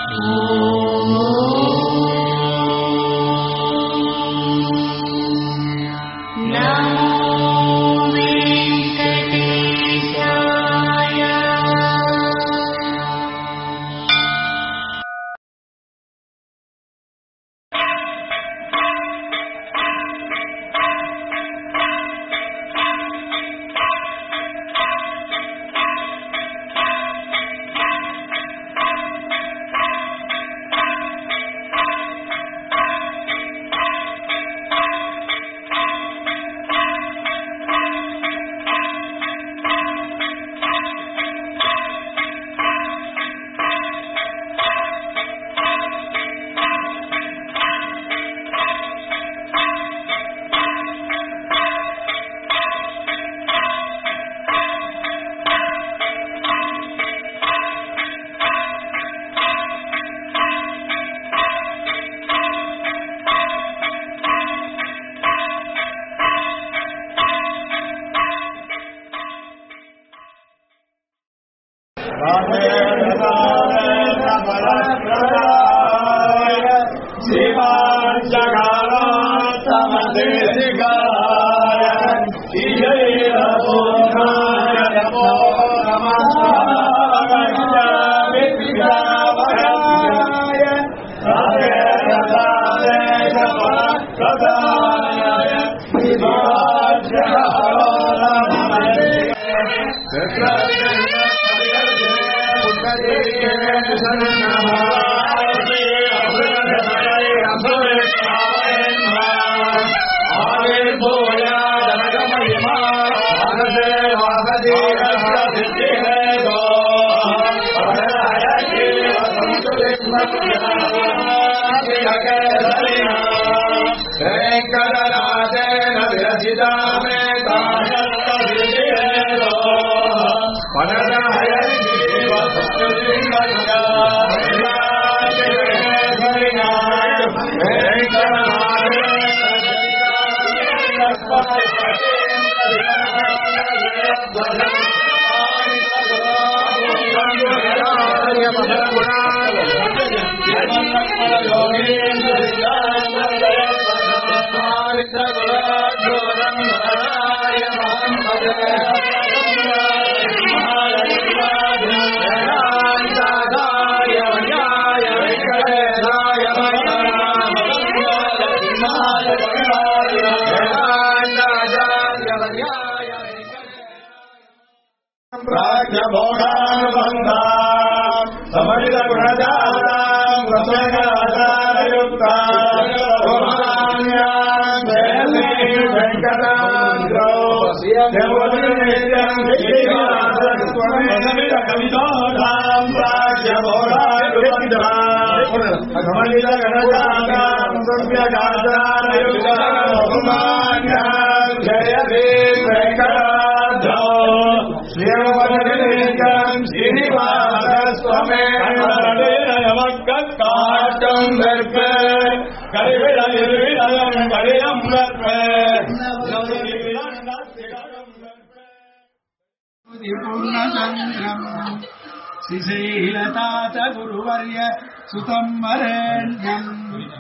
श्रीशैलतात गुरुवर्य सुतं वरेण्यम्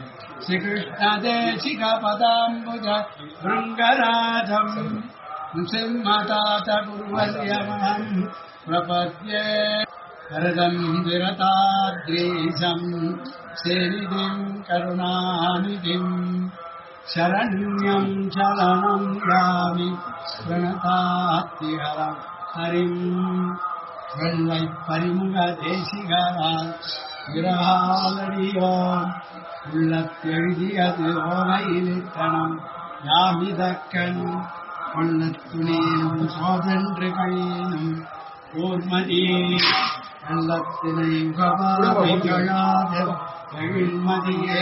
श्रीकृष्णदेशिकपदाम्बुज भृङ्गराजम् नृसिंहतात गुरुवर्यमहम् प्रपद्ये वरदम् विरताद्रीशम् सेनिधिम् करुणानिधिम् शरण्यम् शरणम् यामि प्रणतात्तिहरम् हरिम् வெள்ளை பரிமுக தேசிகரால் விரகாலடியோம் உள்ளத்தெழுதியது ஓமையிலிட்டனம் யாமிதக்கன் கொள்ளத்துணியும் சோதன்று கையினும் ஓர்மதியே வெள்ளத்தினை உகவாமைகளாத எழில்மதியே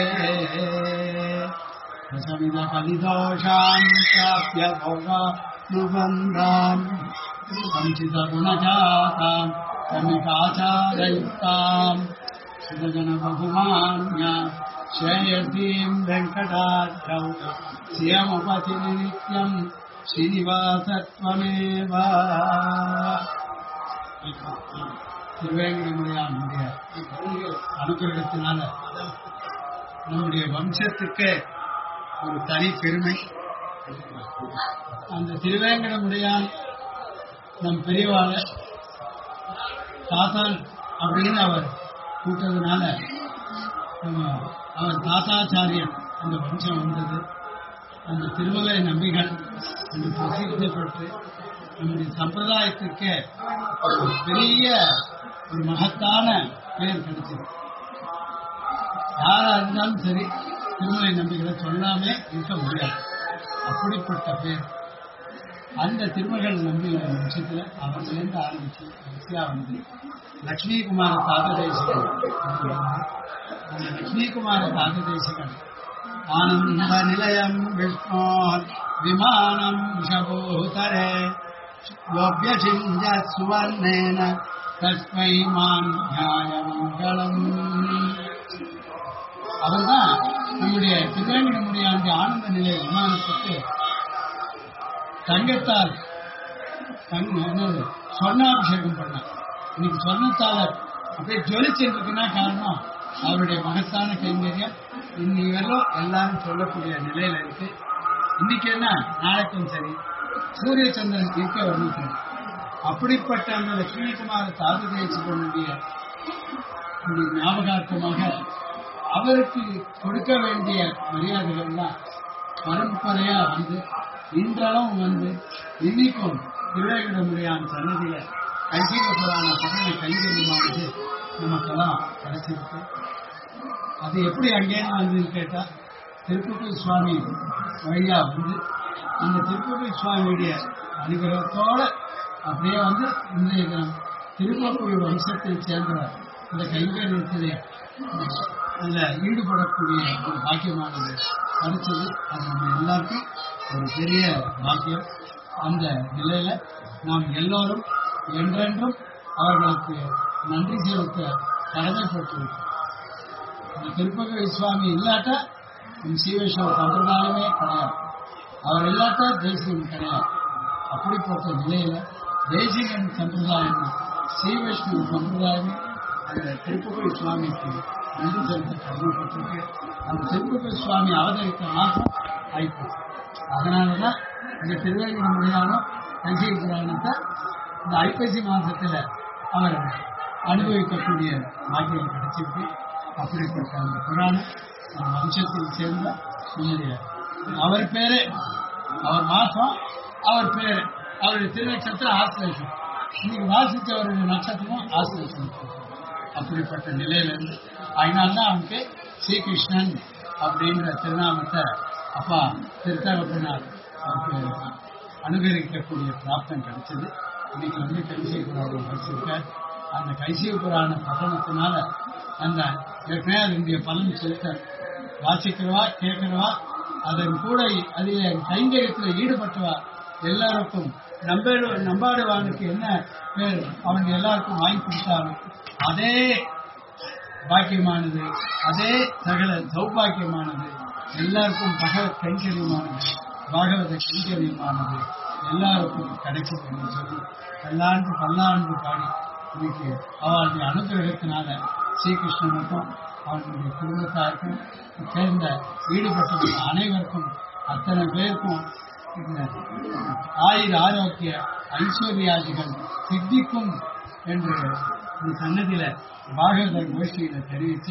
சமித கலிதோஷாம் பிராப்ய भोगानुबन्धान् सञ्चितगुणजाताम् समिताचारयुक्ताम् सुरजनबहुमान्या श्रेयसीम् वेङ्कटाद्रौ श्रियमुपतिनित्यम् श्रीनिवासत्वमेव திருவேங்கடமுடியானுடைய அனுகிரகத்தினால நம்முடைய வம்சத்துக்கு ஒரு தனி பெருமை அந்த திருவேங்கடமுடையான் நம் பெரியவாள தாத்தான் அப்படின்னு அவர் கூட்டதுனால நம்ம அவர் தாத்தாச்சாரியன் அந்த வம்சம் வந்தது அந்த திருமலை நம்பிகள் என்று பிரசித்தி பெற்று நம்முடைய சம்பிரதாயத்திற்கு ஒரு பெரிய ஒரு மகத்தான பெயர் கிடைச்சது யாரா இருந்தாலும் சரி திருமலை நம்பிகளை சொல்லாம இருக்க முடியாது அப்படிப்பட்ட பேர் அந்த திருமகள் நம்பியோட வம்சத்துல அவர்லேருந்து ஆரம்பிச்சு கடைசியா வந்து லட்சுமி குமார தாகதேசிகன் அந்த லட்சுமி குமார தாகதேசிகன் ஆனந்த நிலையம் விஷ்ணோ விமானம் விஷபூதரே யோபியசிஞ்ச சுவர்ணேன தஸ்மை மான் நியாயமங்கலம் அவர்தான் நம்முடைய திருவேங்கடமுடைய அந்த ஆனந்த நிலைய விமானத்துக்கு தங்கத்தால் தங்க என்னது சொர்ணாபிஷேகம் பண்ணார் இன்னைக்கு சொர்ணத்தால அப்படியே ஜொலிச்சுட்டு இருக்குன்னா காரணம் அவருடைய மகத்தான கைங்கரியம் இன்னி வரலும் எல்லாரும் சொல்லக்கூடிய நிலையில இருக்கு இன்னைக்கு என்ன நாளைக்கும் சரி சூரிய சந்திரன் இருக்க வர்ணிக்கிறது அப்படிப்பட்ட அந்த லட்சுமிகுமார சாது தேசிகனுடைய இந்த ஞாபகார்த்தமாக அவருக்கு கொடுக்க வேண்டிய மரியாதைகள்லாம் பரம்பரையா வந்து இன்றளவும் வந்து இன்னைக்கும் திருவேங்கடமுடியான் சன்னதியில கைசிக புராண பகனை கைங்கரியமானது நமக்கெல்லாம் கிடைச்சிருக்கு அது எப்படி அங்கேயும் வந்ததுன்னு கேட்டா திருப்பதி சுவாமி வழியா வந்து அந்த திருப்பதி சுவாமியுடைய அனுகிரகத்தோட அப்படியே வந்து இன்றைய தினம் திருப்பூர் வம்சத்தை சேர்ந்த இந்த கைங்கரியத்திலே அதுல ஈடுபடக்கூடிய ஒரு பாக்கியமானது கிடைச்சது அது நம்ம எல்லாருக்கும் ஒரு பெரிய பாக்கியம் அந்த நிலையில நாம் எல்லோரும் என்றென்றும் அவர்களுக்கு நன்றி செலுத்த கடமைப்பட்டிருக்கோம் இந்த திருப்பதி சுவாமி இல்லாட்டா இந்த சீவேஸ்வர சம்பிரதாயமே கிடையாது அவர் இல்லாட்டா தேசியம் கிடையாது அப்படிப்பட்ட நிலையில தேசிகன் சம்பிரதாயம் சீவைஷ்ணவ சம்பிரதாயமே அந்த திருப்பதி சுவாமிக்கு நன்றி செலுத்த கடமைப்பட்டிருக்கு அந்த திருப்பதி சுவாமி அவதரித்த மாசம் ஆயிப்போச்சு அதனாலதான் இந்த திருவேங்கட முடியாலும் கைசிக புராணத்தை இந்த ஐப்பசி மாசத்துல அவர் அனுபவிக்கக்கூடிய பாக்கியம் கிடைச்சிருக்கு அப்படிப்பட்ட அந்த புராணம் நம்ம வம்சத்தில் சேர்ந்த நம்முடைய அவர் பேரு அவர் மாசம் அவர் பேரு அவருடைய திருநட்சத்திரம் ஆசிலேஷம் இன்னைக்கு வாசித்தவருடைய நட்சத்திரம் ஆசிலேஷம் அப்படிப்பட்ட நிலையில இருந்து அதனால்தான் அவனுக்கு ஸ்ரீகிருஷ்ணன் அப்படின்ற திருநாமத்தை அப்பா திருத்தகப்பனார் அவருக்கு அனுகரிக்கக்கூடிய பிராப்தம் கிடைச்சது இன்னைக்கு வந்து கைசிய புராணம் வச்சிருக்க அந்த கைசிய புராண பட்டணத்தினால அந்த ஏற்கனவே அதனுடைய பலன் செலுத்த வாசிக்கிறவா கேட்கிறவா அதன் கூட அதில் கைங்கரியத்தில் ஈடுபட்டவா எல்லாருக்கும் நம்பாடு நம்பாடுவானுக்கு என்ன பேர் அவன் எல்லாருக்கும் வாங்கி கொடுத்தாலும் அதே பாக்கியமானது அதே சகல சௌபாக்கியமானது எல்லாருக்கும் பகவத் கைங்கரியமானது பாகவத கைங்கரியமானது எல்லாருக்கும் கிடைக்கும் என்று சொல்லி பல்லாண்டு பல்லாண்டு பாடி இன்னைக்கு அவளுடைய அனுகிரகத்தினால ஸ்ரீகிருஷ்ணனுக்கும் அவனுடைய குடும்பத்தாருக்கும் சேர்ந்த ஈடுபட்டவர்கள் அனைவருக்கும் அத்தனை பேருக்கும் இந்த ஆயுர ஆரோக்கிய ஐஸ்வர்யாதிகள் சித்திக்கும் என்று இந்த சன்னதியில பாகவத கோஷ்டியில தெரிவித்து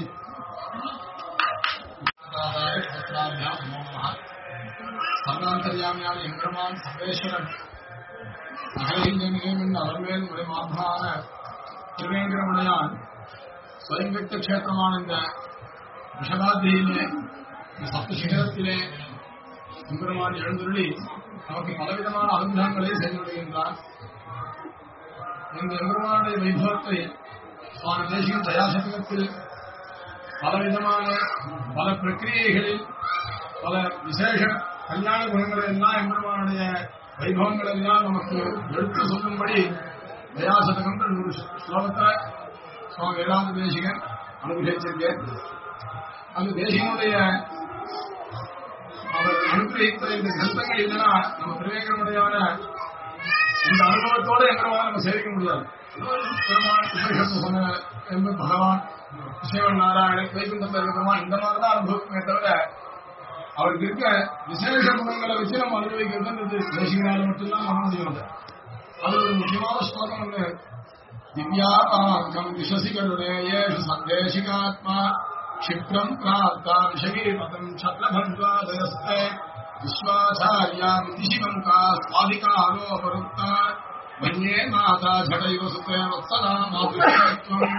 சர்வாந்தர்யாமியான எம்பெருமான் சர்வேஸ்வரன் அகலிங்கமிகமின் அருள்வேல் முறைமார்பனான திருவேங்கரமுடையான் ஸ்வயங்கத்த கஷேத்திரமான இந்த விஷதாதியிலே இந்த சப்த சிகரத்திலே எம்பெருமான் எழுந்துருளி நமக்கு பலவிதமான அனுகிரகங்களை செய்து வருகின்றான் இந்த எம்பெருமானுடைய வைபவத்தை சுவாமி தேசிகன் தயாசதகத்தில் பலவிதமான பல பிரக்கிரியைகளில் பல விசேஷ கல்யாண குணங்களை எல்லாம் எம்பெருமானுடைய வைபவங்கள் எல்லாம் நமக்கு எடுத்து சொல்லும்படி தயாசதகம் நூறு ஸ்லோகத்தை சுவாமி வேதாந்த தேசிகன் அனுகிரகிச்சிருக்கேன் அந்த தேசிகனுடைய அவர் அனுகிரகித்த இந்த கிரந்தங்கள் இல்லைன்னா நம்ம திருவேங்கரமுடையான இந்த அனுபவத்தோட எங்களால் நம்ம சேவிக்க முடியாது பெருமான் உபனிஷத்து சொன்ன எம்பெரும் பகவான் சிவன் நாராயணன் வைகுண்டத்தில் இருக்கிறோமா இந்த மாதிரி தான் அனுபவிக்குமே தவிர அவருக்கு இருக்க விசேஷ குணங்களை வச்சு நம்ம அனுபவிக்கிறதுன்றது தேசிகனால மட்டும்தான் பண்ண முடியும் அது ஒரு முக்கியமான ஸ்லோகம் ஒண்ணு திவ்யாபாங்கம் விசசி கருணேயேஷு சந்தேசிகாத்மா क्षिप्रम् प्राप्ता विषगीपतम् छत्रभण्ड्वादयस्ते विश्वाचार्यामिति शिवम् का स्वाधिकारोपरुक्ता मन्ये माता झटैव सुते वत्सला मातृत्वम्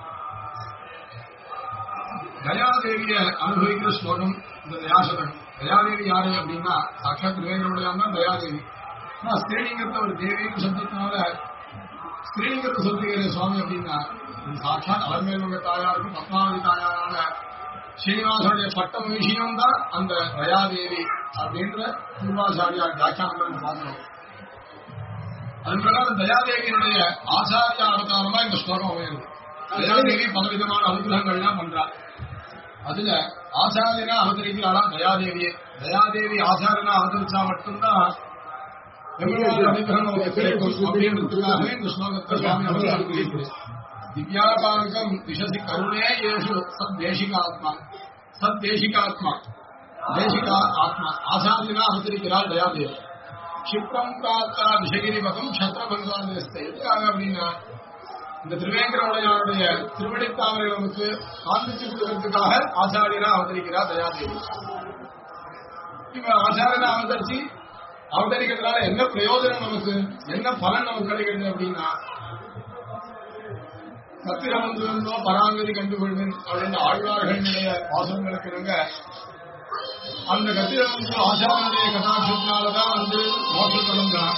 தயாதேவிய அனுபவிக்கிற ஸ்லோகம் இந்த தயாசதம் தயாதேவி யாரு அப்படின்னா சாட்சாத் விவேகனுடையான் தான் தயாதேவி ஆனா ஸ்ரீலிங்கத்தை ஒரு தேவின்னு சப்தத்தினால ஸ்ரீலிங்கத்தை சொல்லுகிற சுவாமி அப்படின்னா இது சாட்சாத் அலமேலுடைய தாயாருக்கும் பத்மாவதி தாயாரான ஸ்ரீனிவாசனுடைய பட்ட விஷயம் தான் அந்த தயாதேவி அப்படின்ற பூர்வாச்சாரியா வியாக்கியானங்கள் பார்க்கிறோம் அதன் பிரகாரம் தயாதேவியினுடைய ஆச்சாரிய அவதாரமா இந்த ஸ்லோகம் அமையுது தயாதேவி பலவிதமான அனுகிரகங்கள்லாம் பண்றா அதுல ஆச்சாரியனா அவதரிக்கிறாளாம் தயாதேவியே தயாதேவி ஆச்சாரியனா அவதரிச்சா மட்டும்தான் எவ்வளவு அனுகிரகம் நமக்கு கிடைக்கும் அப்படின்றதுக்காகவே இந்த ஸ்லோகத்தை சுவாமி அவதரிக்கிறார் திவ்யாபாங்கம் விஷசி கருணே ஏஷு சத் தேசிகாத்மா சத் தேசிகாத்மா தேசிகா ஆத்மா ஆச்சாரியனா அவதரிக்கிறாள் தயாதேவி க்ஷிப்ரம் பிராப்தா விஷகிரிபகம் சத்திரபங்காதேஸ்தை எதுக்காக அப்படின்னா இந்த திருவேங்கரவுடையாருடைய திருவடித்தாமரை நமக்கு காண்பிச்சு கொடுக்கறதுக்காக ஆச்சாரியனா அவதரிக்கிறார் தயாதேவி இப்ப ஆச்சாரியனா அவதரிச்சு அவதரிக்கிறதுனால என்ன பிரயோஜனம் நமக்கு என்ன பலன் நமக்கு கிடைக்கிறது அப்படின்னா சத்திரம் வந்து வந்தோ பராங்கதி கண்டுகொள்வேன் அப்படின்னு ஆழ்வார்களுடைய வாசங்களுக்கு இணங்க அந்த கத்திரம் வந்து ஆச்சாரனுடைய கதாட்சத்தினாலதான் வந்து மோசப்படும் தான்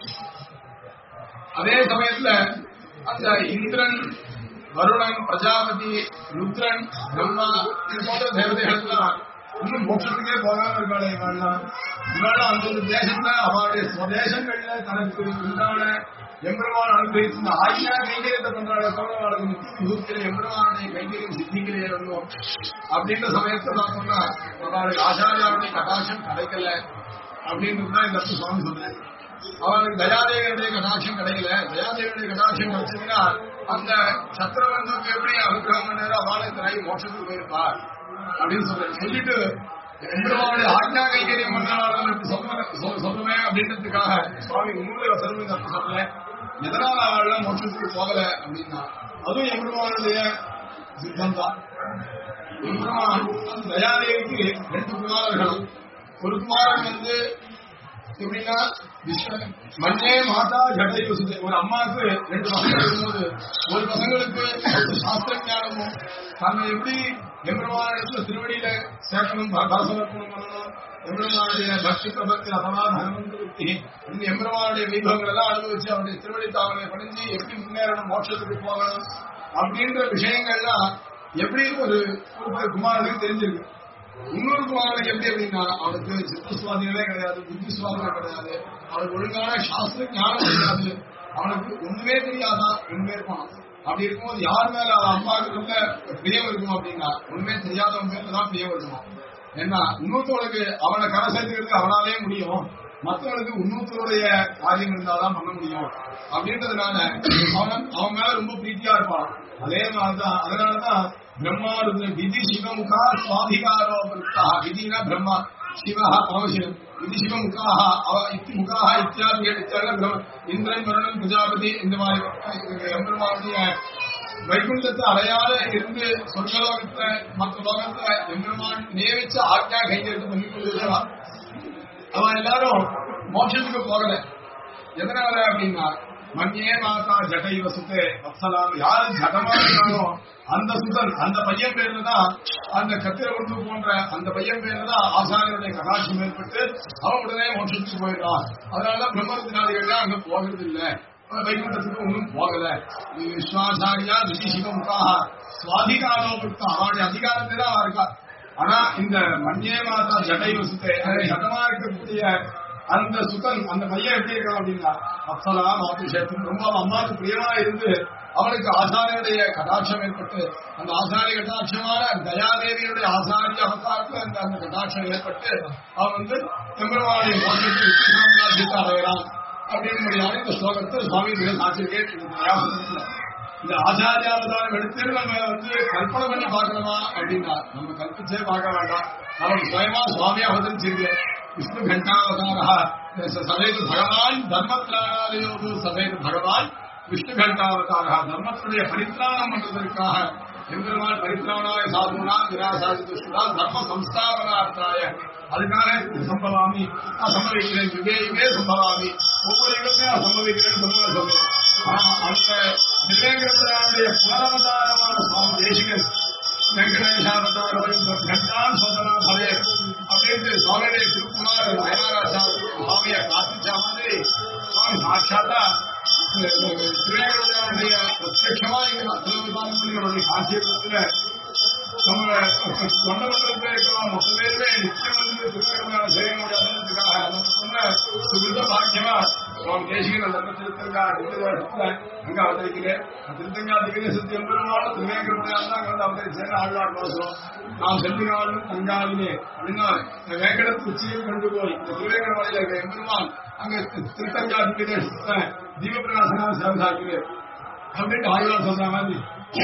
அதே சமயத்துல அந்த இந்திரன் வருணன் பிரஜாபதி ருத்ரன் பிரம்மா இது போன்ற தேவதைகள்லாம் இன்னும் மோட்சத்துக்கே போகாம இருக்காளே இவாள்லாம் இவாளும் அந்தந்த தேசத்துல அவளுடைய சுவதேசங்கள்ல தனக்கு உண்டான எம்பெருமான் அனுபவித்து ஆயிரா கைங்கரியத்தை பண்றாளே தவிர அவளுக்கு முக்கிய முகத்தில் எம்பெருமானுடைய கைங்கரியம் சித்திக்கலையே ஒன்றும் அப்படின்ற சமயத்தை பார்த்தோம்னா அவளுக்கு ஆச்சாரியாவுடைய கடாட்சம் கிடைக்கல அப்படின்றது தான் இந்த இடத்துல சுவாமி சொல்றேன் அவனுக்கு தயாதேவியுடைய கடாட்சம் கிடைக்கல தயாதேவியுடைய கடாட்சம் கிடைச்சதுன்னா அந்த சத்திரவந்தனுக்கு எப்படி அனுகிரகம் பண்ணாரோ அவளை திரை மோட்சத்துக்கு போயிருப்பா அப்படின்னு சொல்றேன் சொல்லிட்டு எம்பெருமானுடைய ஆஜ்ஞா கைகரியம் பண்ணாலும் சொல்லுவேன் அப்படின்றதுக்காக சுவாமி உங்களுடைய வசனம் இந்த இடத்துல சொல்லல எதனால அவள் மோட்சத்துக்கு போகல அப்படின்னா அதுவும் எம்பெருமானுடைய சித்தம் தான் எம்பெருமான் அந்த தயாதேவிக்கு ரெண்டு குமாரர்களும் ஒரு குமாரன் வந்து எப்படின்னா விஸ்வ- மண்ணே மாதா ஜடை யோசித்து ஒரு அம்மாவுக்கு ரெண்டு பசங்க இருக்கும்போது ஒரு பசங்களுக்கு சாஸ்திர ஞானமும் தன்னை எப்படி எம்பெருமானிடத்துல திருவடியில சேர்க்கணும் ப- பரசமர்ப்பணம் பண்ணணும் எம்பெருமானுடைய பக்தி பிரபத்தி அதவா தகவந்தி இந்த எம்பெருமானுடைய வைபவங்கள் எல்லாம் அனுபவிச்சு அவருடைய திருவடி தாவலை பணிஞ்சு எப்படி முன்னேறணும் மோட்சத்துக்கு போகணும் அப்படின்ற விஷயங்கள்லாம் எப்படி ஒரு ஒரு குமாரனுக்கு தெரிஞ்சிருக்கு இன்னொரு குமாரனுக்கு எப்படி அப்படின்னா அவனுக்கு சித்த சுவாதீனமே கிடையாது புத்தி சுவாதீனம் கிடையாது அவனுக்கு ஒழுங்கான சாஸ்திர ஞானம் கிடையாது அவனுக்கு ஒண்ணுமே தெரியாதான் ஒண்ணுமே இருப்பான் அப்படி இருக்கும்போது யார் மேல அவன் அம்மாவுக்கு ரொம்ப பிரியம் இருக்கும் அப்படின்னா ஒண்ணுமே தெரியாதவன் மேல தான் பிரியம் இருக்குமா ஏன்னா இன்னொருத்தவனுக்கு அவனை கரை சேர்த்துக்கிறதுக்கு அவனாலே முடியும் மற்றவனுக்கு இன்னொருத்தருடைய காரியம் இருந்தாதான் பண்ண முடியும் அப்படின்றதுனால அவன் அவன் மேல ரொம்ப பிரீத்தியா இருப்பான் அதே மாதிரிதான் அதனாலதான் பிரம்மாருத்ர விதி சிவமுகா சுவாதிகாரோ விருத்தா விதினா பிரம்மா சிவா பரமசிவன் விதி சிவமுகாக அவ இத்தி முகாக இத்தியாதிகள் இத்தியாக பிரம்ம இந்திரன் வருணன் பிரஜாபதி இந்த மாதிரி எம்பெருமானுடைய வைகுண்டத்தை அடையாத இருந்து சொர்க்கலோகத்தை மற்ற லோகத்தை எம்பெருமான் நியமிச்ச ஆக்ஞா கைங்கரித்து பண்ணி கொண்டிருக்கிறான் அவன் எல்லாரும் மோட்சத்துக்கு போகல எதனால அப்படின்னா மண்ணியே மாதா ஜடை வசுத்தே வத்சலாம் யாரு ஜடமா இருக்கானோ அந்த சுதன் அந்த பையன் பேர்ல தான் அந்த கத்திர உண்டு போன்ற அந்த பையன் பேர்ல தான் ஆசாரியனுடைய கடாட்சம் ஏற்பட்டு அவன் உடனே மோட்சத்துக்கு போயிடுறான் அதனாலதான் பிரம்மத்தினாதிகள்லாம் அங்க போகிறது இல்ல வைகுண்டத்துக்கு ஒன்றும் போகல இது விஸ்வாசாரியா ரிஷி சிவமுகாக சுவாதிகாரோபுத்தம் அவனுடைய அதிகாரத்தை தான் அவன் இருக்கா ஆனா இந்த மண்ணியே மாதா ஜடை வசுத்தே அந்த ஜடமா இருக்கக்கூடிய அந்த சுதன் அந்த பையன் எப்படி இருக்கான் அப்படின்னா அப்சலா மாத்துஷேத்தம் ரொம்ப அவன் அம்மாவுக்கு பிரியமா இருந்து அவனுக்கு ஆசாரியனுடைய கடாட்சம் ஏற்பட்டு அந்த ஆசாரிய கடாட்சமான தயாதேவியுடைய ஆசாரிய அவதாரத்துல அந்த அந்த கடாட்சம் ஏற்பட்டு அவன் வந்து எம்பெருமானுடைய மோசத்துக்கு யுக்தி சாம்ராஜ்யத்தை அடையலாம் அப்படின்னு முடியாது இந்த ஸ்லோகத்தை சுவாமி மிக சாட்சியிருக்கேன் இந்த தயாசனத்துல இந்த ஆச்சாரியாவதாரம் எடுத்து நம்ம வந்து கல்பனை பண்ணி பார்க்கணுமா அப்படின்னா நம்ம கல்பிச்சே பார்க்க வேண்டாம் நமக்கு சுயமா சுவாமி அவதரிச்சிருக்கு விஷ்ணு கண்டாவதாரா சதைது பகவான் தர்மத்ராணாலயோடு சதைது பகவான் விஷ்ணு கண்டாவதாரா தர்மத்தினுடைய பரித்ராணம் பண்றதற்காக எம்பெருமான் பரித்ராணாய சாதுனா நிராசாதி துஷ்டா தர்ம சம்ஸ்தாபனார்த்தாய அதுக்காக சம்பவாமி நான் சம்பவிக்கிறேன் யுகே யுகே சம்பவாமி ஒவ்வொரு யுகத்தையும் நான் சம்பவிக்கிறேன்னு சொல்லுவேன் சொல்லுவேன் ஆனா அந்த விவேகத்தினுடைய புனரவதாரமான சுவாமி தேசிகன் வெங்கடேஷாவதாரம் கண்டான் சோதனா பலே அப்படின்னு சுவாமியுடைய திருக்குமார் நயனாராஜா சுவாமியை பிரார்த்திச்ச மாதிரி சுவாமி சாட்சாத்தா திருவேங்கடைய பிரத்யட்சமா இங்க திருவிதானங்களுடைய காட்சியத்துல நம்ம கொண்டமண்டலத்தில் இருக்கலாம் மொத்த பேருமே நிச்சயம் வந்து திருவேங்கடான செய்ய முடியாதுன்றதுக்காக நம்ம சொன்ன சுகிருத பாக்கியமா சுவாமி தேசிகன் அந்த திருத்தங்கா ரெண்டு வருஷத்துல அங்க அவதரிக்கிறேன் திருத்தங்கா திகழ சுத்தி எம்பெருமாளும் திருவேங்கடான் தான் வந்து அவதரிச்சேன் ஆழ்வார் பாசம் நாம் செல்லுகாலும் தங்காவிலே அப்படின்னா இந்த வேங்கடத்து உச்சியை கொண்டு போய் இந்த திருவேங்கட மலையில இருக்க எம்பெருமான் அங்க திருத்தங்கா திகழ தீபபிரகாசனா சேர்ந்தாக்கிறேன் அப்படின்னு ஆழ்வார் சொல்ற மாதிரி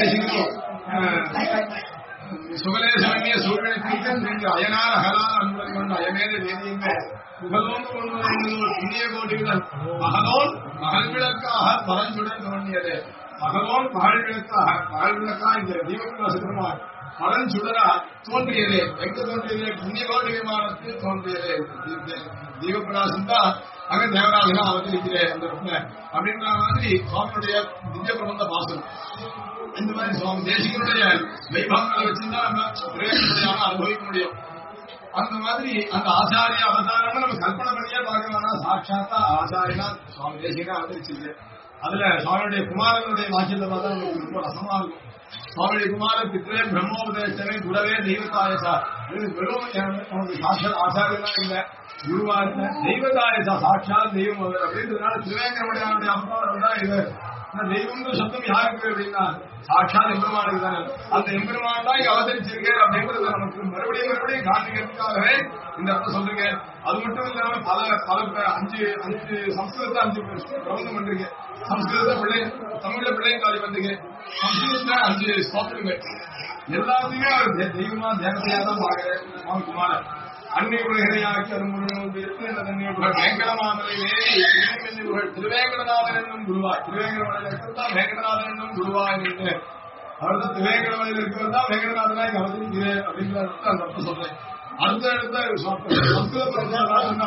தேசிகனும் சுகலேசமன்ய சூழ்நிலைக்கு சென்று அயனார் அகலால் அன்புடன் கொண்டு அயமேத வேதியுமே புகழோன் கொண்டு ஒரு புண்ணிய கோடிகள் மகளோன் மகள் விளக்காக பரஞ்சுடன் தோன்றியது மகளோன் மகள் விளக்காக மகள் விளக்கா இந்த தீபபிரகாச பரன் சுடரா தோன்றியது எங்க தோன்றியது புண்ணிய கோடி விமானத்தில் தோன்றியது தீபபிரகாசம் தான் அங்க தேவராஜனா அவதரிக்கிறேன் அந்த இடத்துல அப்படின்ற மாதிரி சுவாமியுடைய திவ்ய பிரபந்த பாசனம் இந்த மாதிரி சுவாமி தேசிகனுடைய வைபவங்களை வச்சுதான் நம்ம பிரயோஜனத்தையான அனுபவிக்க முடியும் அந்த மாதிரி அந்த ஆச்சாரிய அவதாரம் நம்ம கல்பனை பண்ணியே பார்க்க வேணாம் சாட்சாத்தா ஆச்சாரியனா சுவாமி தேசிகனா அவதரிச்சிருக்கு அதுல சுவாமியுடைய குமாரனுடைய வாக்கியத்தை பார்த்தா நமக்கு ரொம்ப ரசமா இருக்கும் சுவாமியுடைய குமார பித்ரே பிரம்மோபதேசமே குரவே தெய்வத்தாயசா இது வெறும் நமக்கு சாட்சாத் ஆச்சாரியனா இல்ல குருவா இல்ல தெய்வத்தாயசா சாட்சாத் தெய்வம் அவர் அப்படின்றதுனால திருவேங்கரமுடைய அவதாரம் தான் இது ஆனா தெய்வம்ன்ற சப்தம் யாருக்கு அப்படின்னா சாட்சாத் எம்பெருமானுக்கு தானே அந்த எம்பெருமான் தான் இங்க அவதரிச்சிருக்கேன் அப்படிங்கறத நமக்கு மறுபடியும் மறுபடியும் காண்பிக்கிறதுக்காகவே இந்த இடத்த சொல்றீங்க அது மட்டும் இல்லாம பல பல ப- அஞ்சு அஞ்சு சம்ஸ்கிருதத்தை அஞ்சு பிரபந்தம் பண்றீங்க சம்ஸ்கிருத பிள்ளை தமிழ்ல பிள்ளையும் காலி பண்றீங்க சம்ஸ்கிருதத்துல அஞ்சு ஸ்தோத்திரங்கள் எல்லாத்தையுமே அவர் தெ- தெய்வமா தேவதையா தான் பாக்குறேன் சுவாமி குமாரன் அன்னை உலகனையாக்கி அருமுடன் வேங்கடமாமலை வேறி திருவேங்கடநாதன் என்னும் குருவாய் திருவேங்கடமலையில் இருக்கிறதா வேங்கடநாதன் என்னும் குருவாய் என்று அவர் தான் திருவேங்கடமலையில் இருக்கிறது தான் வேங்கடநாதனாய் அவதரிக்கிறேன் அப்படிங்கிற அர்த்தம் அந்த அர்த்தம் சொல்றேன் அடுத்த இடத்த சம்ஸ்கிருத பிரச்சாரம்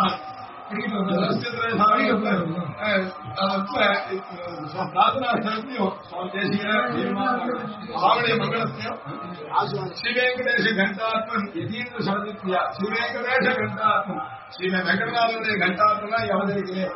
பிரார்த்தனா ஸ்தலத்தையும் சுவாமி தேசிய அவருடைய மங்களத்தையும் ஸ்ரீ வெங்கடேஷ கண்டாத்மன் யதீந்திர சரதித்யா ஸ்ரீ வெங்கடேஷ கண்டாத்மன் ஸ்ரீ வெங்கடநாதனுடைய கண்டாத்மனா அவதரிக்கிறேன்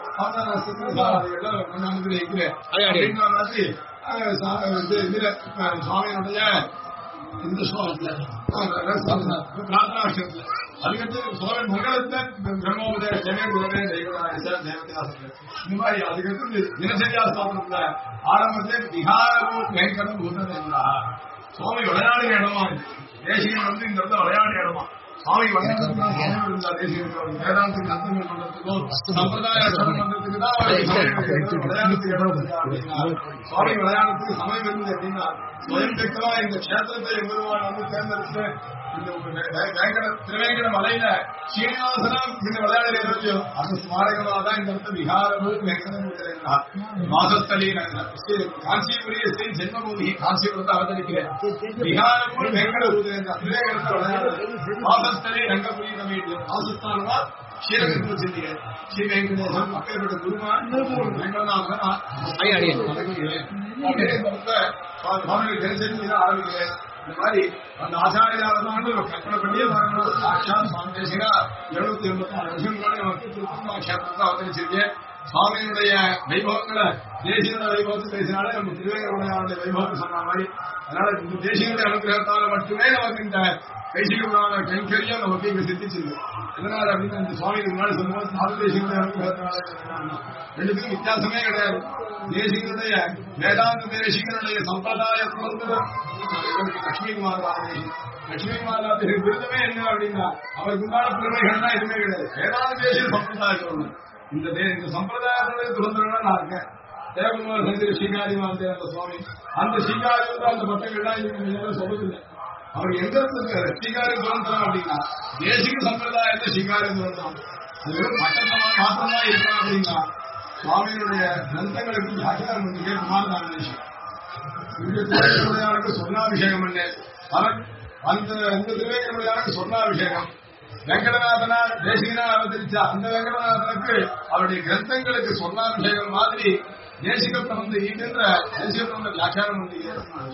அவதான் அனுகிரகிக்கிறேன் அப்படின்ற மாதிரி அஹ், சா- இது இதுல அஹ், சுவாமியினுடைய இந்த ஸ்லோகத்துல பிரார்த்தனாஷ்டத்துல அதுக்கடுத்து சுவாமி மங்களத்தை பிரம்மோதய ஜெய குருவே தெய்வநாயக தேவதாசன் இந்த மாதிரி அதுக்கடுத்து தினசரியா ஸ்தாபனத்துல ஆரம்பத்திலே விஹாரமும் வேங்கடம் பூததேவரா சுவாமி விளையாடிய இடமா இது. தேசியம் வந்து இந்த இடத்துல விளையாடிய இடமா சுவாமி விளையாடுறதுக்கு தேசியம் வேதாந்தத்துக்கு அர்த்தங்கள் பண்றதுக்கோ சம்பிரதாய அர்த்தம் பண்றதுக்கு தான் அவர் சுவாமி விளையாடுறதுக்கு இடம் இருக்கு அப்படின்னா சுவாமி விளையாடுறதுக்கு சமயம் இருந்தது அப்படின்னா சுயம் பெற்றவா இந்த கஷேத்திரத்தை எம்பெருமான் வந்து தேர்ந்தெடுத்து இந்த ஒரு வே- வே- வேங்கட திருவேங்கட மலையில சீனிவாசனா இந்த விளையாடுறது அந்த ஸ்மாரகமா தான் இந்த இடத்துல விஹாரபு வெங்கடமுத்திரா மாதஸ்தலி காஞ்சிபுரிய ஸ்ரீ ஜென்மபூமி காஞ்சிபுரத்தை அவதரிக்கிறேன் விஹாரபு வெங்கடபூத்திரா திருவேங்கடத்தை விளையாடுறது மாதஸ்தலி ரங்கபுரி கமிட்டி மாசஸ்தானமா ஸ்ரீரங்கத்தில் வச்சிருக்கீங்க ஸ்ரீ வெங்கடேசன் அப்பேற்பட்ட குருமான் வெங்கடநாதன் ஐயா, அடியே. அப்படியே இந்த இடத்துல சுவாமி தெரிஞ்சு ஆரம்பிக்கிறேன் இந்த மாதிரி அந்த ஆச்சாரியாரதான் கற்பனை பண்ணியே வரணும் சாட்சாத் சுவாமி தேசிகா எழுநூத்தி எண்பத்தி நாலு வருஷங்களோட நமக்கு திருப்பூர் கஷேத்திரத்தை அவதரிச்சிருக்கேன் சுவாமியினுடைய வைபவங்களை தேசியோட வைபவத்தை பேசினாலே நம்ம திருவேங்கடமுடைய வைபவத்தை சொன்ன மாதிரி அதனால இந்த தேசியோட அனுகிரகத்தால மட்டுமே நமக்கு இந்த கைசிகமான கைங்கரியம் நமக்கு இங்க சித்திச்சிருக்கு எதனால அப்படின்னு இந்த சுவாமிக்கு முன்னாடி சொல்லும்போது சாது தேசியோட அனுகிரகத்தினால ரெண்டுத்துக்கும் வித்தியாசமே கிடையாது தேசிகனுடைய வேதாந்த தேசிகனுடைய சம்பிரதாயத்திலிருந்து லட்சுமி குமார் லட்சுமி குமார் விருதமே என்ன அப்படின்னா அவருக்கு உண்டான பெருமைகள்லாம் எதுவுமே கிடையாது வேதாந்த தேசிய சம்பிரதாயத்தோடு இந்த தே- இந்த சம்பிரதாயத்தோட சுதந்திரம் நான் இருக்கேன் தேவகுமார் சந்திர ஸ்ரீகாரி வாழ்ந்த அந்த சுவாமி அந்த ஸ்ரீகாரி வந்து அந்த பட்டங்கள்லாம் இவங்க யாரும் சொல்றதில்லை அவர் எந்த இடத்துல ஸ்ரீகாரி துரந்தனம் அப்படின்னா தேசிக சம்பிரதாயத்தை ஸ்ரீகாரி துரந்தனம் அது வெறும் பட்டத்தை மாத்திரம்தான் இருக்கான் அப்படின்னா சுவாமியினுடைய கிரந்தங்களுக்கு வியாக்கியானம் பண்ணிக்கே குமாரதான விஷயம் இந்த திருவேங்கடமுடையாருக்கு சொர்ணாபிஷேகம் பண்ணு அவர் அந்த இந்த திருவேங்கடமுடையாருக்கு சொர்ணாபிஷேகம் வெங்கடநாதனா தேசிகனா அவதரிச்ச அந்த வெங்கடநாதனுக்கு அவருடைய கிரந்தங்களுக்கு சொர்ணாபிஷேகம் மாதிரி தேசிக பிரபந்த ஈடுன்ற தேசிக பிரபந்த வியாக்கியானம் பண்ணி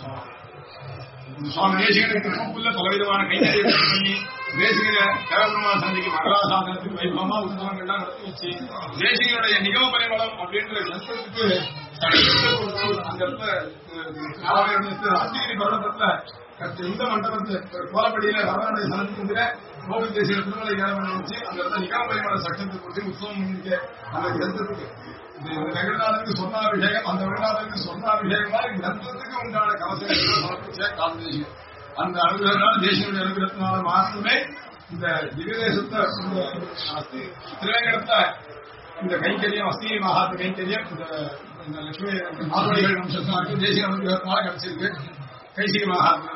சுவாமி தேசிகனுக்கு மூக்குள்ள பலவிதமான கைத்தறிகள் பண்ணி தேசிகன தேவபெருமா சந்திக்கு மகராசாதனத்துக்கு வைபவமா உற்சவங்கள்லாம் நடத்தி வச்சு தேசிகனுடைய நிகம பரிமளம் அப்படின்ற கிரந்தத்துக்கு அந்த இடத்துல அத்திகிரி பர்வத்தத்துல இந்த மண்டபத்துல கோலப்படியில வரலாறு சனத்துக்கு கோவில் தேசிய திருமலை ஏழமணி வச்சு அந்த இடத்துல நிகம பரிமள சட்டத்தை கொடுத்து உற்சவம் பண்ணிட்டு அந்த கிரந்தத்துக்கு இந்த வெங்கடாதனுக்கு சொன்னாபிஷேகம் அந்த வெங்கடாதனுக்கு சொன்னாபிஷேகம் மாதிரி கிரந்தத்துக்கு உண்டான கவசங்களை சமர்ப்பிச்ச காலதேசியம் அந்த அனுகிரகத்தால் தேசியனுடைய அனுகிரகத்தினால மாத்திரமே இந்த திவ்யதேசத்தை இந்த அஸ்தி திருவேங்கடத்தை இந்த கைங்கரியம் அஸ்தி மகாத்ம கைங்கரியம் இந்த இந்த லட்சுமி மாதவடிகள் வம்சத்தினாருக்கு தேசிய அனுகிரகத்தினால கிடைச்சிருக்கு கைசிக மகாத்மா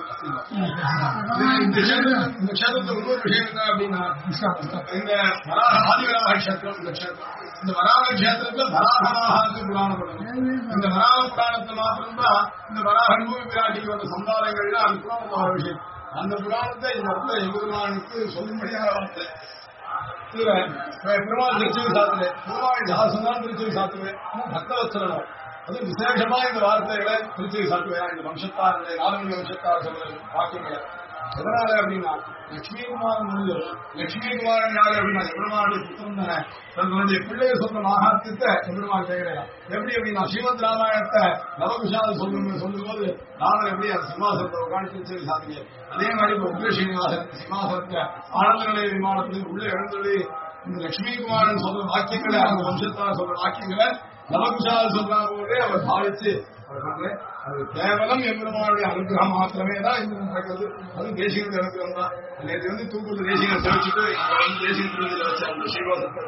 இந்த க்ஷேத்திரம் இந்த க்ஷேத்திரத்துல இன்னொரு விஷயம் என்ன அப்படின்னா இந்த வராக ஆதிவராக கஷேத்திரம் இந்த க்ஷேத்திரம் இந்த வராக கஷேத்திரத்துல வராகமாக புராணம் பண்ணணும் இந்த வராக புராணத்தை மாத்திரம்தான் இந்த வராக பூமி பிராட்டிக்கு வந்த சந்தானங்கள்ல அந்த புராணம் விஷயம் அந்த புராணத்தை இந்த இடத்துல எம்பெருமானுக்கு சொல்லும்படியாக வார்த்தை இதுல பெருமாள் திருச்சி சாத்துவே பெருமாள் ஜாசனான் திருச்சி சாத்துவே பக்தவத்சலம் அது விசேஷமா இந்த வார்த்தைகளை திருச்சி சாத்துவே இந்த வம்சத்தாருடைய நாலுமணி வம்சத்தார் சொல்ற வாக்கியங்களை எதனால அப்படின்னா லட்சுமிகுமாரன் வந்து லட்சுமிகுமாரன் யாரு அப்படின்னா எம்பெருமானுடைய புத்தகம் தானே தன்னுடைய பிள்ளைய சொன்ன மகாத்தியத்தை எம்பெருமான் கேட்கிறேன் எப்படி அப்படின்னா ஸ்ரீமத் ராமாயணத்தை நவகுஷால சொல்லும் சொல்லும் போது ராமன் எப்படி அந்த சிம்மாசனத்தை உட்காந்து திருச்சி சாத்திய அதே மாதிரி இப்போ உக்ர ஸ்ரீனிவாசன் சிம்மாசனத்தை ஆனந்த நிலைய விமானத்தில் உள்ள எழுந்தொழி இந்த லட்சுமிகுமாரன் சொல்ற வாக்கியங்களை அந்த வம்சத்தார் சொல்ற வாக்கியங்களை நவகுஷால் சொல்றாங்க அவர் பாவிச்சு அவர் வந்து அது கேவலம் எம்பெருமானுடைய அனுகிரகம் மாத்திரமே தான் இந்த நடக்கிறது அது தேசியனுடைய அனுகிரகம் தான் நேற்று வந்து தூக்குள்ள தேசியம் தெரிவிச்சுட்டு இங்க வந்து தேசிய திருவிழா வச்சு அந்த ஸ்ரீவாசத்தை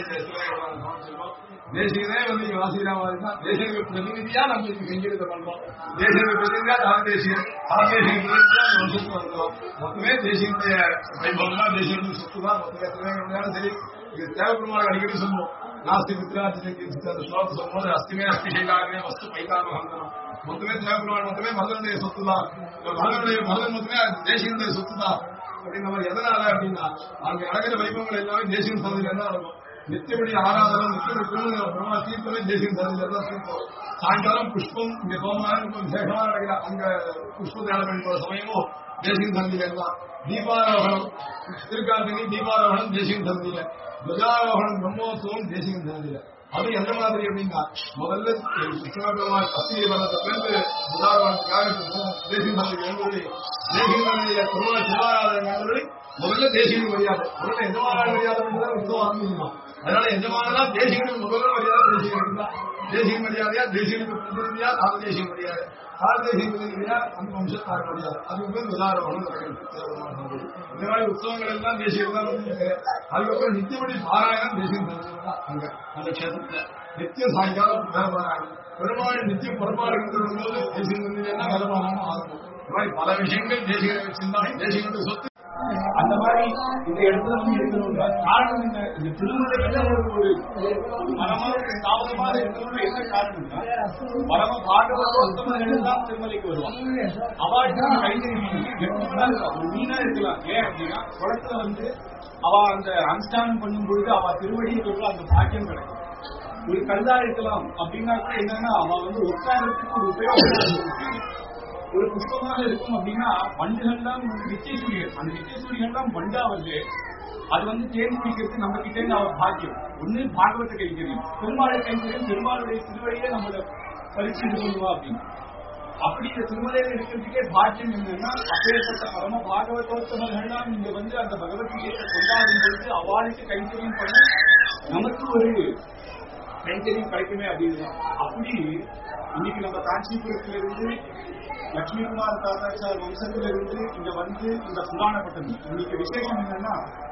தேசியனே வந்து இங்க வாசிக்கிறாங்க தான் தேசியனுக்கு பிரதிநிதியா நம்ம இங்க செஞ்சிருந்த பண்றோம் தேசியனுக்கு பிரதிநிதியா தான் தேசியம் தான் தேசிய பிரதிநிதியா இந்த வம்சத்துக்கு வந்தோம் மொத்தமே தேசியனுடைய வைபவம் தான் தேசியனுடைய சொத்து தான் மொத்தமே திருவேங்கடம் சரி இது தேவபெருமாள் அடிக்கடி சொல்லுவோம் நாஸ்தி மித்ராஜிக்கு அந்த ஸ்லோகம் சொல்லும்போது அஸ்திமே அஸ்தி சைலாகமே வஸ்து பைதாமகந்தனம் மொத்தமே தேவபெருமாள் மொத்தமே மதனுடைய சொத்து தான் மதனுடைய மதன் மொத்தமே தேசியனுடைய சொத்து தான் அப்படின்ற மாதிரி எதனால அப்படின்னா அங்க நடக்கிற வைபவங்கள் எல்லாமே தேசியம் சந்தையில தான் நடக்கும் நித்தியபடி ஆராதனம் நித்தியபடி திருமணம் பிரம்மா தீர்த்தமே தேசியம் சந்தையில தான் தீர்த்தம் சாயங்காலம் புஷ்பம் இங்க சோமனாரம் கொஞ்சம் விசேஷமா நடக்கிற அங்க புஷ்ப தியானம் பண்ணுற சமயமும் தேசியம் சந்தையில தான் தீபாரோகணம் திருக்கார்த்திகை தீபாரோகணம் தேசியம் சந்தையில துவஜாரோகணம் பிரம்மோத்சவம் தேசியம் சந்தையில அது எந்த மாதிரி அப்படின்னா முதல்ல கிருஷ்ணபெருமான் பத்திரிகை பண்ணதுலேருந்து உதாரணத்துக்காக தேசிய சந்தைக்கு எழுந்தது தேசிய சந்தையில திருமண சிவாராதனை எழுந்தது முதல்ல தேசிய மரியாதை முதல்ல எஜமான மரியாதை தான் உத்தவம் ஆரம்பிக்கணும் அதனால எஜமானதான் தேசியனுக்கு முதல்ல மரியாதை தேசியனுக்கு தான் தேசிய மரியாதையா தேசியனுக்கு பிரதிநிதியா நாலு தேசிய மரியாதை நாலு தேசிய பிரதிநிதியா அந்த வம்சத்தார் மரியாதை அது வந்து உதாரணம் நடக்கிறது இந்த மாதிரி உற்சவங்கள் எல்லாம் தேசியம் தான் வந்து அதுக்கப்புறம் நித்தியபடி பாராயணம் தேசியம் தான் அங்க அந்த க்ஷேத்திரத்துல நித்திய சாயங்காலம் பாராயணம் பெருமாள் நித்தியம் புறப்பாடு போது தேசியம் என்ன கதமானம் ஆகும் இந்த மாதிரி பல விஷயங்கள் தேசிய வச்சிருந்தாங்க தேசியனுடைய சொத்து அந்த மாதிரி இந்த இடத்துல வந்து இருக்கணும்ன்ற காரணம் என்ன இந்த திருமணம் என்ன ஒரு ஒரு மனமாக தாமதமாக இருக்கணும்னு என்ன காரணம்னா பரம பாகவதோத்தமர்கள் தான் திருமலைக்கு வருவாங்க அவாளுக்கு கைத்தறி மீன் எப்படின்னா இருக்கலாம் ஒரு மீனா இருக்கலாம் ஏன் அப்படின்னா குளத்துல வந்து அவ அந்த அனுஷ்டானம் பண்ணும் பொழுது அவ திருவடியை தொட்டு அந்த பாக்கியம் கிடைக்கும் ஒரு கல்லா இருக்கலாம் அப்படின்னா கூட என்னன்னா அவ வந்து உட்காரத்துக்கு ஒரு உபயோகம் ஒரு புஷ்பமாக இருக்கும் அப்படின்னா வண்டுகள்லாம் வந்து நித்திய சூரியன் அந்த நித்திய சூரியன்லாம் வண்டா வந்து அது வந்து தேன் குடிக்கிறது நம்ம கிட்டே இருந்து அவர் பாக்கியம் ஒண்ணு பாகவத கைங்கரியம் பெருமாளை கைங்கரியம் பெருமாளுடைய திருவடியே நம்மள பரிசு சொல்லுவா அப்படின்னு அப்படி இந்த திருமலையில இருக்கிறதுக்கே பாக்கியம் என்னன்னா அப்பேற்பட்ட பரம பாகவதோத்தமர்கள்லாம் இங்க வந்து அந்த பகவத்கீதை கொண்டாடும் பொழுது அவளுக்கு கைங்கரியம் பண்ண நமக்கு ஒரு கைங்கரியம் கிடைக்குமே அப்படின்னு அப்படி இன்னைக்கு நம்ம காஞ்சிபுரத்துல இருந்து லட்சுமிகுமார் தாத்தாச்சார் வம்சத்துல இருந்து இங்க வந்து இந்த புராணப்பட்டது இன்னைக்கு விசேஷம் என்னன்னா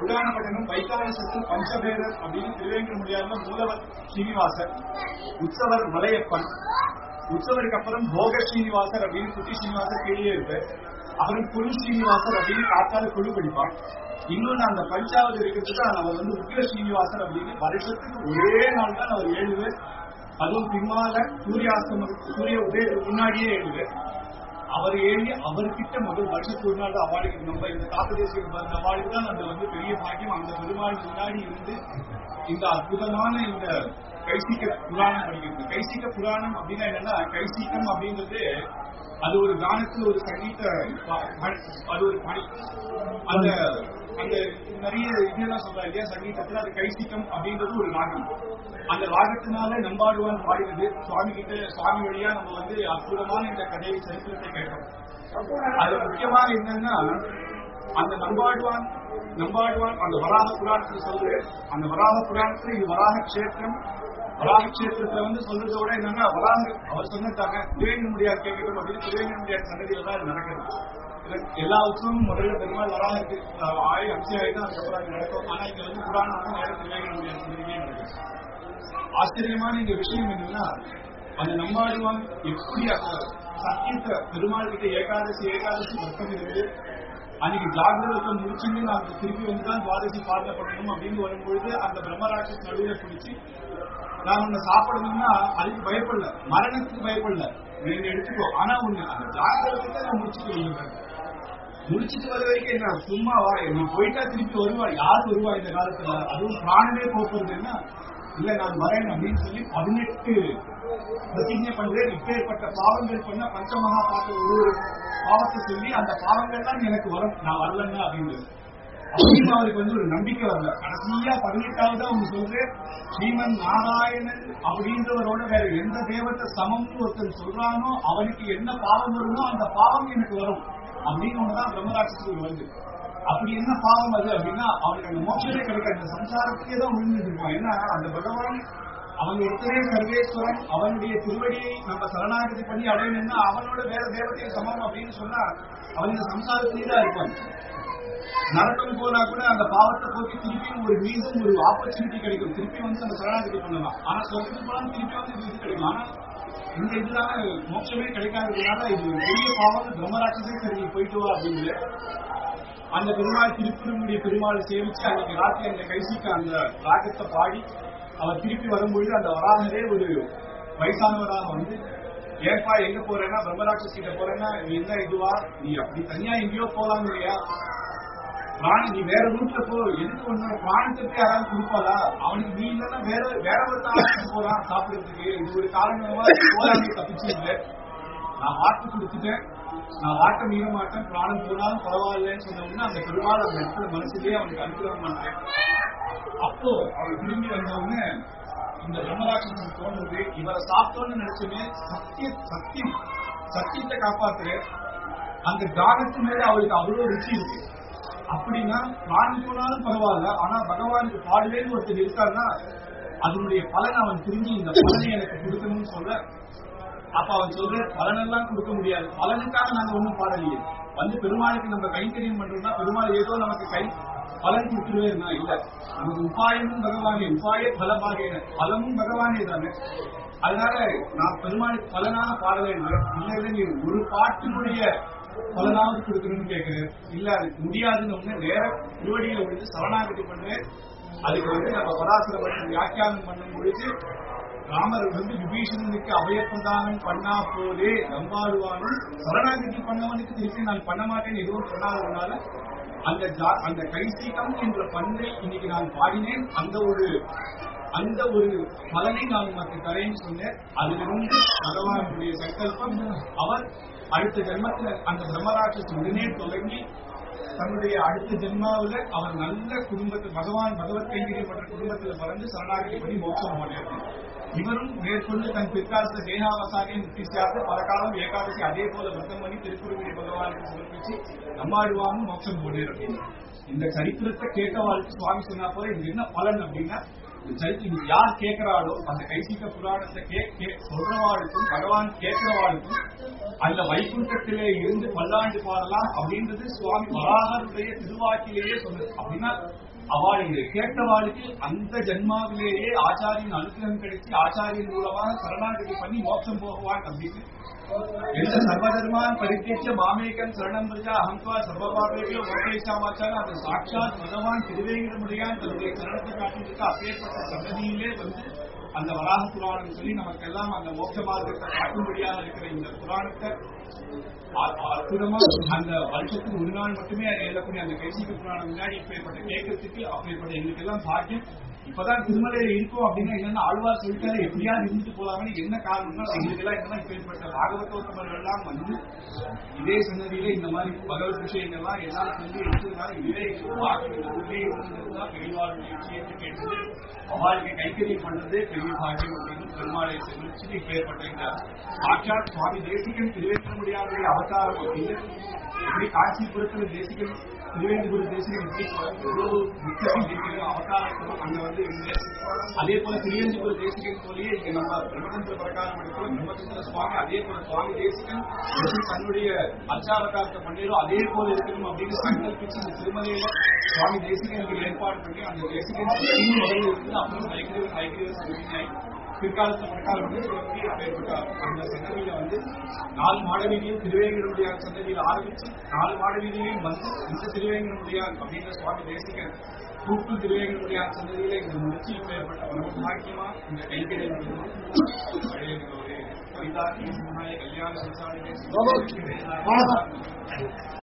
புராண பட்டணம் வைகாலசத்து பஞ்சபேரர் அப்படின்னு திருவேங்கட முடியாத மூலவர் ஸ்ரீனிவாசர் உற்சவர் மலையப்பன் உற்சவருக்கு அப்புறம் போக ஸ்ரீனிவாசர் அப்படின்னு குட்டி ஸ்ரீனிவாசர் கீழே இருக்கு அப்புறம் குழு ஸ்ரீனிவாசர் அப்படின்னு காத்தால குழு படிப்பான் இன்னொன்னு அந்த பஞ்சாவது இருக்கிறதுக்கு அவர் வந்து உக்ர ஸ்ரீனிவாசர் அப்படின்னு வருஷத்துக்கு ஒரே நாள் தான் அவர் ஏழுது அதுவும் பின்னால சூரியாஸ்தமம் சூரிய உதயத்துக்கு முன்னாடியே ஏழுது அவர் ஏறி அவர்கிட்ட முதல் வருஷத்துக்கு ஒரு நாள் அவார்டுக்கு நம்ம இந்த காப்பு தேசிய அந்த அவார்டுக்கு தான் அந்த வந்து பெரிய பாக்கியம் அந்த பெருமாள் முன்னாடி இருந்து இந்த அற்புதமான இந்த கைசிக்க புராணம் படிக்கிறது கைசிக்க புராணம் அப்படின்னா என்னன்னா கைசிக்கம் அப்படின்றது அது ஒரு கானத்துல ஒரு சங்கீத ப- ப- அது ஒரு பணி அந்த அந்த நிறைய இதெல்லாம் சொல்றா இல்லையா சங்கீதத்துல அது கைசிக்கம் அப்படின்றது ஒரு ராகம் அந்த ராகத்தினால நம்பாடுவான் பாடினது சுவாமி கிட்ட சுவாமி வழியா நம்ம வந்து அற்புதமான இந்த கதையை சரித்திரத்தை கேட்டோம் அது முக்கியமா என்னன்னா அந்த நம்பாடுவான் நம்பாடுவான் அந்த வராக புராணத்துல சொல்ற அந்த வராக புராணத்துல இது வராக கஷேத்திரம் வராக கஷேத்திரத்துல வந்து சொல்றதை விட என்னன்னா வராக அவர் சொன்னாங்க திருவேங்க முடியாது கேட்கணும் அப்படின்னு திருவேங்க முடியாது சன்னதியில தான் இது நடக்குது இது எல்லா உற்சவமும் முதல்ல பெருமாள் வராக இருக்கு ஆய் அம்சம் ஆயிட்டு அதுக்கப்புறம் அது நடக்கும் ஆனா இங்க வந்து புராணம் வந்து நேரம் திருவேங்க முடியாது சன்னதியிலே நடக்குது ஆச்சரியமான இந்த விஷயம் என்னன்னா அந்த நம்மாழ்வான் எப்படி அந்த சத்தியத்தை பெருமாள் கிட்ட ஏகாதசி ஏகாதசி வருத்தம் இருக்கு அன்னைக்கு ஜாகிரதத்தை முடிச்சுன்னு நான் திருப்பி வந்து தான் துவாதசி பாதனை பண்ணணும் அப்படின்னு வரும்பொழுது அந்த பிரம்மராட்சஸ் நடுவில் பிடிச்சு நான் உன்னை சாப்பிடணும்னா அதுக்கு பயப்படல மரணத்துக்கு பயப்படல நீங்க எடுத்துக்கோ ஆனா ஒண்ணு அந்த ஜாகிரதத்தை நான் முடிச்சுட்டு வைங்க முடிச்சிட்டு வர வரைக்கும் என்ன சும்மா வா நீ போயிட்டா திருப்பி வருவா யார் வருவா இந்த காலத்துல அதுவும் பிராணமே போக்குறதுன்னா இல்ல நான் வரேன் அப்படின்னு சொல்லி பதினெட்டு பிரதிஜை பண்றேன் இப்பேற்பட்ட பாவங்கள் பண்ண பஞ்சமகா பாக்க ஒரு ஒரு பாவத்தை சொல்லி அந்த பாவங்கள்லாம் எனக்கு வரும் நான் வரலன்னா அப்படின்றது அப்படின்னு அவருக்கு வந்து ஒரு நம்பிக்கை வரல கடைசியா பதினெட்டாவது அவங்க சொல்றேன் ஸ்ரீமன் நாராயணன் அப்படின்றவரோட வேற எந்த தேவத்தை சமம்னு ஒருத்தன் சொல்றானோ அவனுக்கு என்ன பாவம் வருமோ அந்த பாவம் எனக்கு வரும் அப்படின்னு ஒண்ணுதான் பிரம்மராட்சத்துக்கு வருது அப்படி என்ன பாவம் அது அப்படின்னா அவனுக்கு அந்த மோட்சமே கிடைக்காது அந்த சம்சாரத்திலே தான் விழுந்துட்டு இருப்பான் ஏன்னா அந்த பகவான் அவன் ஒருத்தரே சர்வேஸ்வரன் அவனுடைய திருவடியை நம்ம சரணாகதி பண்ணி அடையணும்னா அவனோட வேற தேவதையை சமம் அப்படின்னு சொன்னா அவன் இந்த சம்சாரத்திலே தான் இருப்பான் நரகம் போனா கூட அந்த பாவத்தை போக்கி திருப்பியும் ஒரு மீண்டும் ஒரு ஆப்பர்ச்சுனிட்டி கிடைக்கும் திருப்பி வந்து அந்த சரணாகதி பண்ணலாம் ஆனா சொர்க்கத்துக்கு போனா திருப்பி வந்து இது கிடைக்கும் ஆனா இந்த இதுலான மோட்சமே கிடைக்காததுனால இது ஒரு பெரிய பாவம் பிரம்மராட்சசே சரி நீ போயிட்டு வா அப்படின்னு அந்த பெருமாள் திருப்பூருடைய பெருமாளை சேவிச்சு அன்னைக்கு ராத்திரி அந்த கைசிக்கு அந்த ராகத்தை பாடி அவர் திருப்பி வரும்பொழுது அந்த வராகரே ஒரு வயசானவராக வந்து ஏன்பா எங்க போறேன்னா பிரம்மராட்சஸ் கிட்ட போறேன்னா நீ என்ன இதுவா நீ அப்படி தனியா எங்கேயோ போலாம் இல்லையா பிராணி நீ வேற ரூட்ல போ எதுக்கு உன்னோட பிராணத்துக்கு யாராவது கொடுப்பாளா அவனுக்கு நீ இல்லைன்னா வேற வேற ஒருத்தன் போறான் சாப்பிடுறதுக்கு இது ஒரு காரணமா போராடி தப்பிச்சு இல்லை நான் வாக்கு கொடுத்துட்டேன் நான் வாட்டை மீற மாட்டேன் பிராணம் போனாலும் பரவாயில்லன்னு சொன்ன உடனே அந்த பெருமாள் அந்த இடத்துல மனசுலயே அவனுக்கு அனுகிரகம் பண்றேன் அப்போ அவர் திரும்பி வந்த உடனே இந்த பிரம்மராட்சசன் தோன்றது இவரை சாப்பிட்டோன்னு நினைச்சோமே சத்திய சத்தியம் சத்தியத்தை காப்பாத்துற அந்த தானத்து மேல அவருக்கு அவ்வளவு ருச்சி இருக்கு அப்படின்னா பிராணம் போனாலும் பரவாயில்ல ஆனா பகவானுக்கு பாடலேன்னு ஒருத்தர் இருக்காருன்னா அதனுடைய பலன் அவன் திரும்பி இந்த பலனை எனக்கு கொடுக்கணும்னு சொல்ல அப்ப அவன் சொல்ற பலனெல்லாம் கொடுக்க முடியாது பலனுக்காக நாங்க ஒண்ணும் பாடலையே வந்து பெருமாளுக்கு நம்ம கைங்கரியம் பண்றோம்னா பெருமாள் ஏதோ நமக்கு கை பலன் கொடுத்துருவே இருந்தா இல்ல நமக்கு உபாயமும் பகவானே உபாய பலமாக பலமும் பகவானே தானே அதனால நான் பெருமாளுக்கு பலனான பாடலை இல்லை இல்ல இல்ல நீ ஒரு பாட்டினுடைய பலனாவது கொடுக்கணும்னு கேட்கிறேன் இல்ல அது முடியாதுன்னு ஒண்ணு வேற திருவடியில விழுந்து சரணாகதி பண்றேன் அதுக்கு வந்து நம்ம பராசர பட்டம் வியாக்கியானம் பண்ணும் பொழுது ராமர் வந்து விபீஷணனுக்கு அபயப்பிரதானம் பண்ணா போதே நம்பாடுவானும் சரணாகதி பண்ணவனுக்கு திருப்பி நான் பண்ண மாட்டேன்னு எதுவும் சொல்லாததுனால அந்த ஜா- அந்த கைசீகம் என்ற பண்பை இன்னைக்கு நான் பாடினேன் அந்த ஒரு அந்த ஒரு பலனை நான் உனக்கு தரேன்னு சொன்னேன் அதிலிருந்து பகவானுடைய சங்கல்பம் அவர் அடுத்த ஜென்மத்துல அந்த பிரம்மராட்சஸ் உடனே தொடங்கி தன்னுடைய அடுத்த ஜென்மாவுல அவர் நல்ல குடும்பத்தை பகவான் பகவத் கைங்கரியம் பண்ற குடும்பத்துல பிறந்து சரணாகதி பண்ணி மோட்சம் அடையாது இவரும் மேற்கொண்டு தன் பிற்காலத்துல தேகாவசானியை முக்திசியாக பல காலம் ஏகாதசி அதே போல விரதம் பண்ணி திருக்குறளுடைய பகவானுக்கு சமர்ப்பிச்சு நம்மாடுவான்னு மோட்சம் போனேன் அப்படின்னு இந்த சரித்திரத்தை கேட்டவாளுக்கு சுவாமி சொன்னா போல இது என்ன பலன் அப்படின்னா இந்த சரித்திரம் இது யார் கேட்கிறாளோ அந்த கைசிக்க புராணத்தை கே கே- சொல்றவாளுக்கும் பகவான் கேட்கிறவாளுக்கும் அந்த வைகுண்டத்திலே இருந்து பல்லாண்டு பாடலாம் அப்படின்றது சுவாமி வராகருடைய திருவாக்கிலேயே சொன்னது அப்படின்னா அவள் இங்க கேட்டவாளுக்கு அந்த ஜென்மாவிலேயே ஆச்சாரியின் அனுகிரகம் கிடைச்சி ஆச்சாரியின் மூலமாக சரணாகதி பண்ணி மோட்சம் போகுவான் அப்படின்னு எந்த சர்வதர்மான் பரித்தேச்ச மாமேகன் சரணம் பிரஜா அகம்வா சர்வபாபேபியோ மோகேஷாமாச்சான அது சாட்சாத் பகவான் திருவேங்கிற முடியான் தன்னுடைய சரணத்தை காட்டிட்டு அப்பேற்பட்ட சன்னதியிலே வந்து அந்த வராக புராணம் சொல்லி நமக்கெல்லாம் அந்த மோட்ச மார்க்கத்தை காட்டும்படியாக இருக்கிற இந்த புராணத்தை அ- அற்புதமா அந்த வருஷத்துக்கு ஒரு நாள் மட்டுமே எழுதக்கூடிய அந்த கைசிக புராணம் முன்னாடி இப்பேற்பட்ட கேட்கறதுக்கு அப்பேற்பட்ட எங்களுக்கு எல்லாம் பாக்கியம் இப்பதான் திருமலையில இருக்கும் அப்படின்னா என்னன்னா ஆழ்வார் சொல்லிட்டாரு எப்படியாவது இருந்துட்டு போலாம்னு என்ன காரணம்னா எங்களுக்கு எல்லாம் என்னன்னா இப்பேற்பட்ட பாகவதோத்தமர்கள் எல்லாம் வந்து இதே சன்னதியில இந்த மாதிரி பகவத் விஷயங்கள்லாம் எல்லாம் சொல்லி எடுத்ததுனால இதுவே எங்களுக்கு பாக்கியம் இந்த ஊர்லயே இருந்ததுதான் பெரியவாளுடைய விஷயத்தை கேட்டது அவளுக்கு கைக்கறி பண்றதே பெரிய பாக்கியம் அப்படின்னு பெருமாளை செலுத்தி இப்பேற்பட்ட இந்த சாட்சாத் சுவாமி தேசிகன் திருவேற்ற முடியாத அவதாரம் அப்படின்னு எப்படி காஞ்சிபுரத்துல தேசிகன் திருவேந்திபுர தேசிகன் எப்படி எவ்வளவு முக்கியம் இருக்கிற அவதாரம் அங்க வந்து இருந்து அதே போல திருவேந்திபுர தேசிகன் போலயே இங்க நம்ம பிரம்மதந்திர பிரகாரம் எடுக்கிறோம் பிரம்மதந்திர சுவாமி அதே போல சுவாமி தேசிகன் எப்படி தன்னுடைய அர்ச்சாவதாரத்தை பண்ணிடும் அதே போல இருக்கணும் அப்படின்னு சங்கல்பிச்சு இந்த திருமலையில சுவாமி தேசிகன் இங்க ஏற்பாடு பண்ணி அந்த தேசிகன் இன்னும் முதல்ல இருந்து அப்புறம் கைகிரீவ கைகிரீவ சங்கதியாய் பிற்காலத்து பிரகாரம் வந்து சிவப்பி அப்பேற்பட்ட அந்த சன்னதியில வந்து நாலு மாடவீதியும் திருவேங்கனுடைய சன்னதியில ஆரம்பிச்சு நாலு மாடவீதியிலையும் வந்து இந்த திருவேங்கனுடைய அப்படின்ற சுவாமி தேசிகன் கூட்டு திருவேங்கனுடைய சன்னதியில இந்த முடிச்சு இப்பேற்பட்ட பரம பாக்கியமா இந்த கைகடை ஒரு கவிதா கல்யாண சம்சாரி